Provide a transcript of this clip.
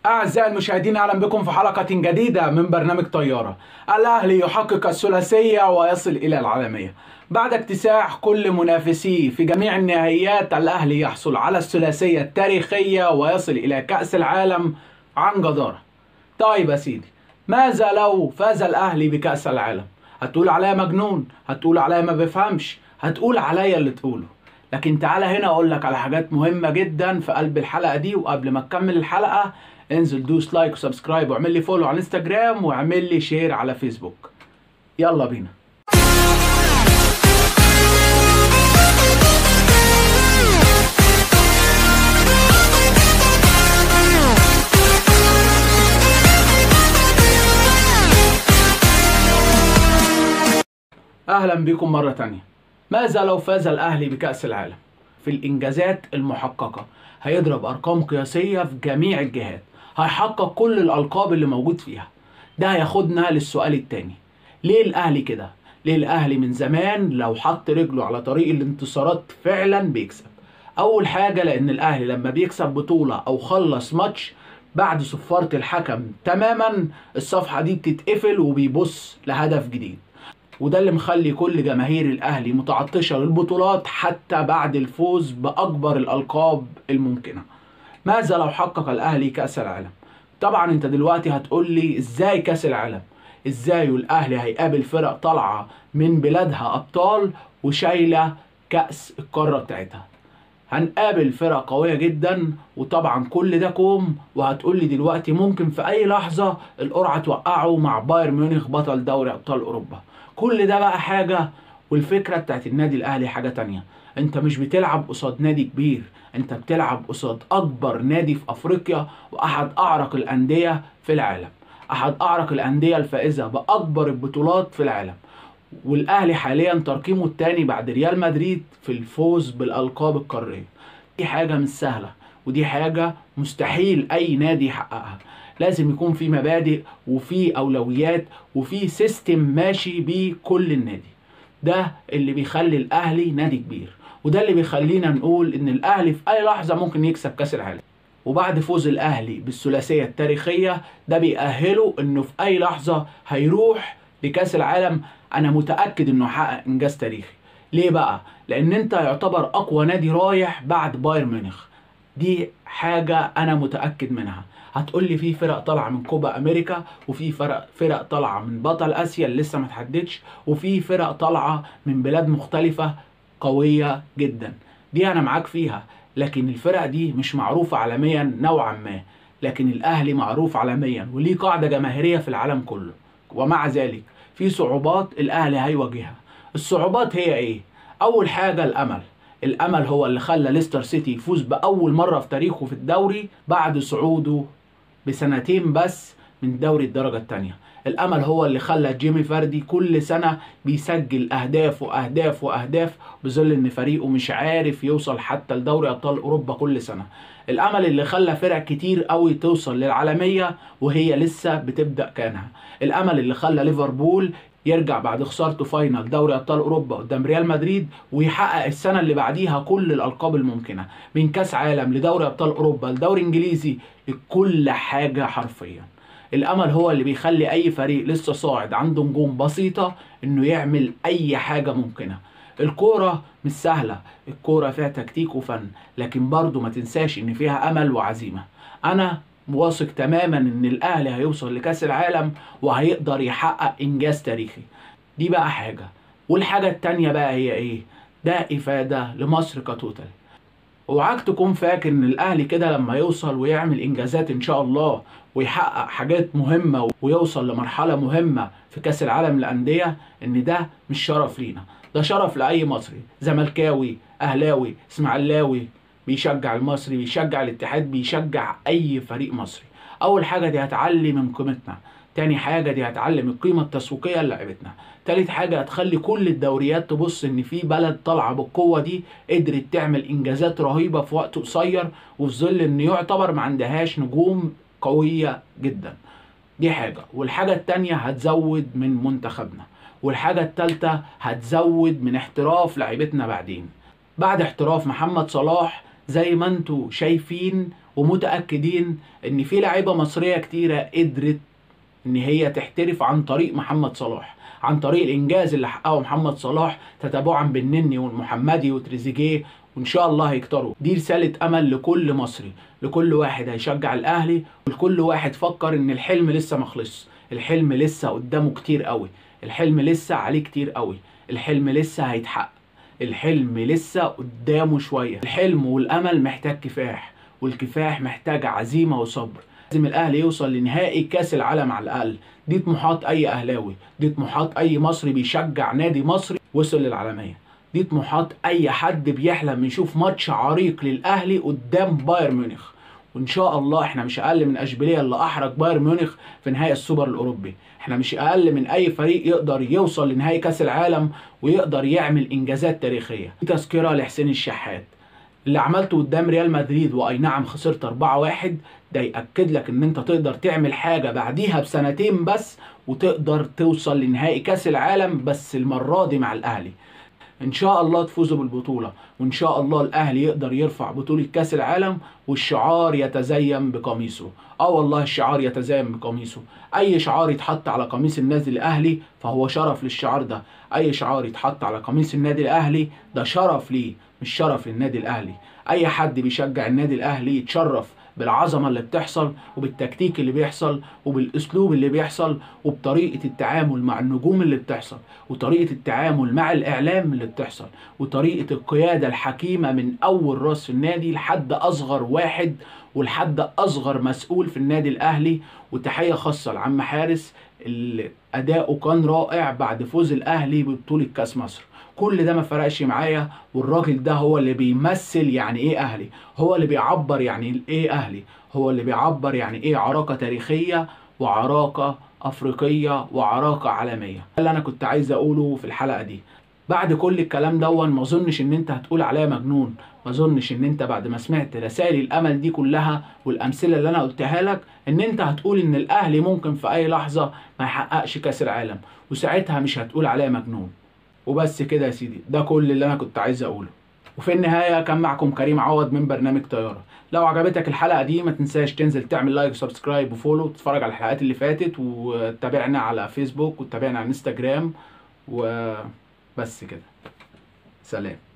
أعزائي المشاهدين أهلا بكم في حلقة جديدة من برنامج طيارة الأهلي يحقق الثلاثية ويصل إلى العالمية بعد اكتساح كل منافسيه في جميع النهائيات الأهلي يحصل على الثلاثية التاريخية ويصل إلى كأس العالم عن جدارة طيب يا سيدي ماذا لو فاز الأهلي بكأس العالم هتقول عليا مجنون هتقول عليا ما بفهمش هتقول عليا اللي تقوله لكن تعالى هنا اقول لك على حاجات مهمه جدا في قلب الحلقه دي وقبل ما تكمل الحلقه انزل دوس لايك وسبسكرايب واعمل لي فولو على انستجرام واعمل لي شير على فيسبوك يلا بينا اهلا بكم مره تانية ماذا لو فاز الاهلي بكاس العالم في الانجازات المحققه هيضرب ارقام قياسيه في جميع الجهات هيحقق كل الالقاب اللي موجود فيها ده هياخدنا للسؤال التاني ليه الاهلي كده ليه الاهلي من زمان لو حط رجله على طريق الانتصارات فعلا بيكسب اول حاجه لان الاهلي لما بيكسب بطوله او خلص ماتش بعد صفاره الحكم تماما الصفحه دي بتتقفل وبيبص لهدف جديد وده اللي مخلي كل جماهير الاهلي متعطشه للبطولات حتى بعد الفوز باكبر الالقاب الممكنه ماذا لو حقق الاهلي كاس العالم طبعا انت دلوقتي هتقول لي ازاي كاس العالم ازاي الاهلي هيقابل فرق طالعه من بلادها ابطال وشايله كاس القاره بتاعتها هنقابل فرق قوية جدا وطبعا كل ده كوم وهتقول لي دلوقتي ممكن في أي لحظة القرعة توقعه مع بايرن ميونخ بطل دوري أبطال أوروبا كل ده بقى حاجة والفكرة بتاعت النادي الأهلي حاجة تانية أنت مش بتلعب قصاد نادي كبير أنت بتلعب قصاد أكبر نادي في أفريقيا وأحد أعرق الأندية في العالم أحد أعرق الأندية الفائزة بأكبر البطولات في العالم والاهلي حاليا ترقيمه الثاني بعد ريال مدريد في الفوز بالالقاب القاريه دي حاجه مش سهله ودي حاجه مستحيل اي نادي يحققها لازم يكون في مبادئ وفي اولويات وفي سيستم ماشي بيه كل النادي ده اللي بيخلي الاهلي نادي كبير وده اللي بيخلينا نقول ان الاهلي في اي لحظه ممكن يكسب كاس العالم وبعد فوز الاهلي بالثلاثيه التاريخيه ده بيأهله انه في اي لحظه هيروح لكاس العالم انا متاكد انه حقق انجاز تاريخي ليه بقى لان انت يعتبر اقوى نادي رايح بعد بايرن ميونخ دي حاجه انا متاكد منها هتقول لي في فرق طالعه من كوبا امريكا وفي فرق فرق طالعه من بطل اسيا اللي لسه ما تحددش وفي فرق طالعه من بلاد مختلفه قويه جدا دي انا معاك فيها لكن الفرق دي مش معروفه عالميا نوعا ما لكن الاهلي معروف عالميا وليه قاعده جماهيريه في العالم كله ومع ذلك في صعوبات الاهلي هيواجهها الصعوبات هي ايه اول حاجه الامل الامل هو اللي خلى ليستر سيتي يفوز باول مره في تاريخه في الدوري بعد صعوده بسنتين بس من دوري الدرجه الثانيه الامل هو اللي خلى جيمي فاردي كل سنه بيسجل اهداف واهداف واهداف بظل ان فريقه مش عارف يوصل حتى لدوري ابطال اوروبا كل سنه الامل اللي خلى فرق كتير قوي توصل للعالميه وهي لسه بتبدا كانها الامل اللي خلى ليفربول يرجع بعد خسارته فاينل دوري ابطال اوروبا قدام ريال مدريد ويحقق السنه اللي بعديها كل الالقاب الممكنه من كاس عالم لدوري ابطال اوروبا لدوري انجليزي لكل حاجه حرفيا الامل هو اللي بيخلي اي فريق لسه صاعد عنده نجوم بسيطه انه يعمل اي حاجه ممكنه الكوره مش سهله الكوره فيها تكتيك وفن لكن برضه ما تنساش ان فيها امل وعزيمه انا واثق تماما ان الاهلي هيوصل لكاس العالم وهيقدر يحقق انجاز تاريخي دي بقى حاجه والحاجه التانيه بقى هي ايه ده افاده لمصر كتوتال اوعاك تكون فاكر ان الاهلي كده لما يوصل ويعمل انجازات ان شاء الله ويحقق حاجات مهمه ويوصل لمرحله مهمه في كاس العالم للانديه ان ده مش شرف لينا ده شرف لاي مصري زملكاوي اهلاوي اسماعيلاوي بيشجع المصري بيشجع الاتحاد بيشجع اي فريق مصري اول حاجه دي هتعلي من قيمتنا تاني حاجه دي هتعلم القيمه التسويقيه لعيبتنا تالت حاجه هتخلي كل الدوريات تبص ان في بلد طالعه بالقوه دي قدرت تعمل انجازات رهيبه في وقت قصير وفي ظل ان يعتبر ما عندهاش نجوم قويه جدا دي حاجه والحاجه التانيه هتزود من منتخبنا والحاجه التالته هتزود من احتراف لعيبتنا بعدين بعد احتراف محمد صلاح زي ما انتوا شايفين ومتاكدين ان في لعيبه مصريه كتيره قدرت ان هي تحترف عن طريق محمد صلاح عن طريق الانجاز اللي حققه محمد صلاح تتابعا بالنني والمحمدي وتريزيجيه وان شاء الله هيكتروا دي رساله امل لكل مصري لكل واحد هيشجع الاهلي ولكل واحد فكر ان الحلم لسه ما خلصش الحلم لسه قدامه كتير قوي الحلم لسه عليه كتير قوي الحلم لسه هيتحقق الحلم لسه قدامه شويه الحلم والامل محتاج كفاح والكفاح محتاج عزيمه وصبر لازم الاهلي يوصل لنهائي كاس العالم على الاقل دي طموحات اي اهلاوي دي طموحات اي مصري بيشجع نادي مصري وصل للعالميه دي طموحات اي حد بيحلم يشوف ماتش عريق للاهلي قدام بايرن ميونخ وان شاء الله احنا مش اقل من اشبيليه اللي احرج بايرن ميونخ في نهائي السوبر الاوروبي احنا مش اقل من اي فريق يقدر يوصل لنهائي كاس العالم ويقدر يعمل انجازات تاريخيه دي تذكره لحسين الشحات اللي عملته قدام ريال مدريد واي نعم خسرت 4-1 ده ياكد لك ان انت تقدر تعمل حاجه بعديها بسنتين بس وتقدر توصل لنهائي كاس العالم بس المره دي مع الاهلي ان شاء الله تفوزوا بالبطوله وان شاء الله الاهلي يقدر يرفع بطوله كاس العالم والشعار يتزين بقميصه اه والله الشعار يتزين بقميصه اي شعار يتحط على قميص النادي الاهلي فهو شرف للشعار ده اي شعار يتحط على قميص النادي الاهلي ده شرف ليه مش شرف للنادي الاهلي اي حد بيشجع النادي الاهلي يتشرف بالعظمه اللي بتحصل وبالتكتيك اللي بيحصل وبالاسلوب اللي بيحصل وبطريقه التعامل مع النجوم اللي بتحصل وطريقه التعامل مع الاعلام اللي بتحصل وطريقه القياده الحكيمه من اول راس في النادي لحد اصغر واحد ولحد اصغر مسؤول في النادي الاهلي وتحيه خاصه لعم حارس اللي اداؤه كان رائع بعد فوز الاهلي ببطوله كاس مصر كل ده ما فرقش معايا والراجل ده هو اللي بيمثل يعني ايه اهلي هو اللي بيعبر يعني ايه اهلي هو اللي بيعبر يعني ايه عراقه تاريخيه وعراقه افريقيه وعراقه عالميه ده اللي انا كنت عايز اقوله في الحلقه دي بعد كل الكلام دون ما اظنش ان انت هتقول عليا مجنون ما اظنش ان انت بعد ما سمعت رسائل الامل دي كلها والامثله اللي انا قلتها لك ان انت هتقول ان الاهلي ممكن في اي لحظه ما يحققش كاس العالم وساعتها مش هتقول عليا مجنون وبس كده يا سيدي ده كل اللي انا كنت عايز اقوله وفي النهايه كان معكم كريم عوض من برنامج طياره لو عجبتك الحلقه دي ما تنساش تنزل تعمل لايك وسبسكرايب وفولو وتتفرج على الحلقات اللي فاتت وتابعنا على فيسبوك وتابعنا على انستجرام وبس كده سلام